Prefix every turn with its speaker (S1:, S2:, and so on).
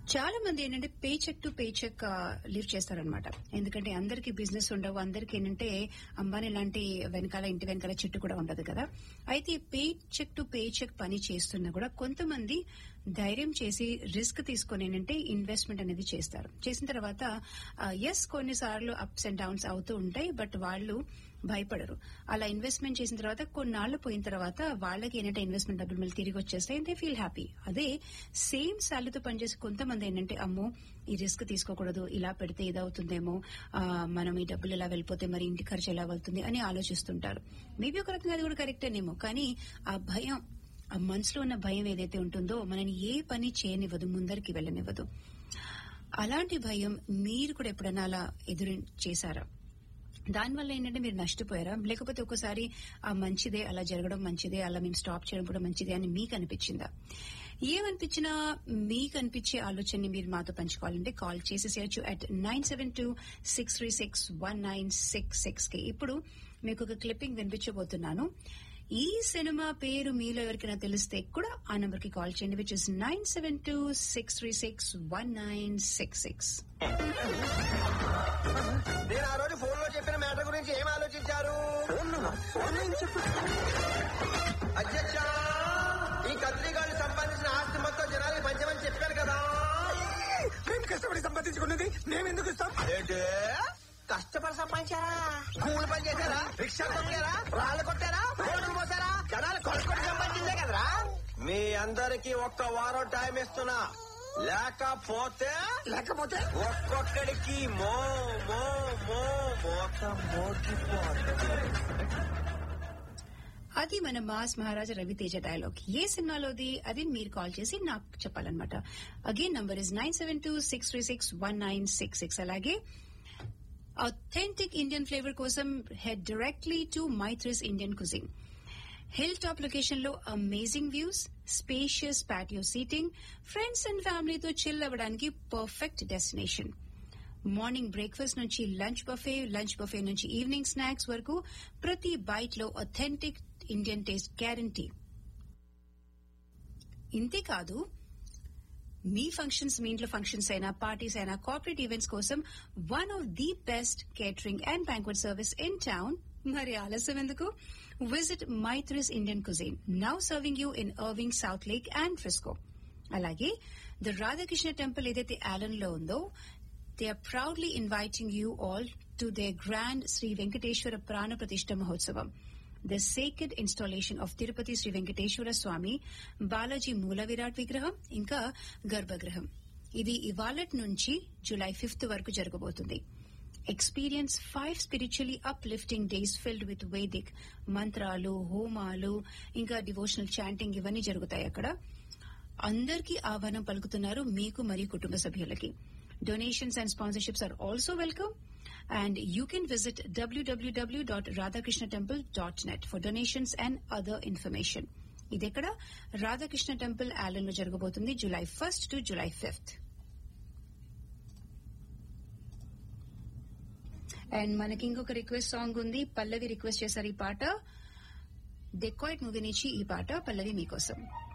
S1: చాలా మంది ఏంటంటే paycheck to paycheck live చేస్తారనమాట ఎందుకంటే అందరికి బిజినెస్ ఉండవు అందరికి ఏంటంటే అంబానీ లాంటి వెనకాల ఇంటి వెనకాల చెట్టు కూడా ఉండదు కదా అయితే paycheck to paycheck పని చేస్తున్నా కూడా కొంతమంది ధైర్యం చేసి రిస్క్ తీసుకొని ఏంటంటే ఇన్వెస్ట్మెంట్ అనేది చేస్తారు చేసిన తర్వాత ఎస్ కొన్నిసార్లు అప్స్ అండ్ డౌన్స్ అవుతూ ఉంటాయి బట్ వాళ్ళు భయపడరు అలా ఇన్వెస్ట్మెంట్ చేసిన తర్వాత కొన్నాళ్లు పోయిన తర్వాత వాళ్ళకి ఏంటంటే ఇన్వెస్ట్మెంట్ డబ్బులు మళ్ళీ తిరిగి వచ్చేస్తాయి దే ఫీల్ హ్యాపీ అదే సేమ్ శాలరీతో పనిచేసే కొంతమంది ఏంటంటే అమ్మో ఈ రిస్క్ తీసుకోకూడదు ఇలా పెడితే ఇదవుతుందేమో ఆ, మనం ఈ డబ్బులు ఇలా వెళ్ళిపోతే మరి ఇంటి ఖర్చు ఎలా వెళ్తుంది అని ఆలోచిస్తుంటారు మేబీ ఒక రకంగా అది కూడా కరెక్టేనేమో కానీ ఆ భయం ఆ మనసులో ఉన్న భయం ఏదైతే ఉంటుందో మనని ఏ పని చేయనివ్వదు ముందరికి వెళ్ళనివ్వదు అలాంటి భయం మీరు కూడా ఎప్పుడైనా అలా ఎదురు చేశారా దానివల్ల ఏంటంటే మీరు నష్టపోయారా లేకపోతే ఒకసారి ఆ మంచిదే అలా జరగడం మంచిదే అలా మేము స్టాప్ చేయడం కూడా మంచిదే అని మీకు అనిపించిందా ఏమనిపించినా మీకు అనిపించే ఆలోచనని మీరు మాతో పంచుకోవాలంటే కాల్ చేసేసేయచ్చు at nine seven two six three six one nine six six కి ఇప్పుడు మీకు ఒక క్లిప్పింగ్ వినిపించబోతున్నాను ఈ సినిమా పేరు మీలో ఎవరికైనా తెలిస్తే కూడా ఆ నంబర్ కి కాల్ చేయండి which is nine seven two six three six one nine six six
S2: నేను ఆ రోజు ఫోన్ లో చెప్పిన మ్యాటర్ గురించి ఏం ఆలోచించారు అధ్యక్ష ఈ కత్రిగాళ్ళు సంపాదించిన ఆస్తి మొత్తం జనాలకి పంచమని చెప్పాను కదా
S3: మేము కష్టపడి సంపాదించుకున్నది మేము ఎందుకు ఇస్తాం
S2: ఏంటి కష్టపడి సంపాదించారా కూలి పని చేశారా రిక్షా తొక్కారా రాళ్ళు కొట్టారా రోడ్లు పోసారా జనాలు కొనుక్కొని సంపాదించిందే కదరా మీ అందరికి ఒక్క వారం టైం ఇస్తున్నా లేకపోతే
S3: లేకపోతే
S2: ఒక్కొక్కడికి మో మో మో మోత మోగిపోతుంది
S1: అది మన మాస్ మహారాజా రవితేజ డైలాగ్ ఏ సినిమాలోది అది మీరు కాల్ చేసి నాకు చెప్పాలన్నమాట again number is nine seven two six three six one nine six six అలాగే అథెంటిక్ ఇండియన్ ఫ్లేవర్ కోసం head directly to Maitri's Indian cuisine hilltop location లో amazing views spacious patio seating friends and ఫ్యామిలీతో chill అవ్వడానికి perfect destination morning breakfast నుంచి lunch buffet lunch buffet నుంచి evening snacks వరకు ప్రతి byte లో అథెంటిక్ ఇండియన్ టేస్ట్ గ్యారంటీ ఇంతే కాదు మీ ఫంక్షన్స్ మీ ఇంట్లో ఫంక్షన్స్ అయినా పార్టీస్ అయినా కార్పొరేట్ ఈవెంట్స్ కోసం one of the best catering and banquet service in town మరి ఆలస్యం ఎందుకు visit Maitri's Indian cuisine now serving you in Irving South Lake and Frisco అలాగే ద రాధాకృష్ణ టెంపుల్ ఏదైతే ఆలన్ లో ఉందో they are proudly inviting you all to the grand Shri Venkateswara Prana Pratishtha Mahotsavam the sacred installation of Tirupati Shri Venkateswara Swamy Balaji Moola Virat విగ్రహం ఇంకా గర్భగృహం ఇది ఇవాళట్ నుంచి జూలై ఫిఫ్త్ వరకు జరగబోతుంది experience five spiritually uplifting days filled with Vedic మంత్రాలు హోమాలు ఇంకా డివోషనల్ చాంటింగ్ ఇవన్నీ జరుగుతాయి అక్కడ అందరికీ ఆహ్వానం పలుకుతున్నారు మీకు మరియు కుటుంబ సభ్యులకి donations and sponsorships are also welcome and you can visit W W W dot Radhakrishna temple dot net for donations and other information ఇదెక్కడ రాధాకృష్ణ టెంపుల్ ఆలన్ లో జరగబోతుంది July first to July fifth and మనకి ఇంకొక రిక్వెస్ట్ సాంగ్ ఉంది పల్లవి రిక్వెస్ట్ చేశారు ఈ పాట dacoit movie నుంచి ఈ పాట పల్లవి మీకోసం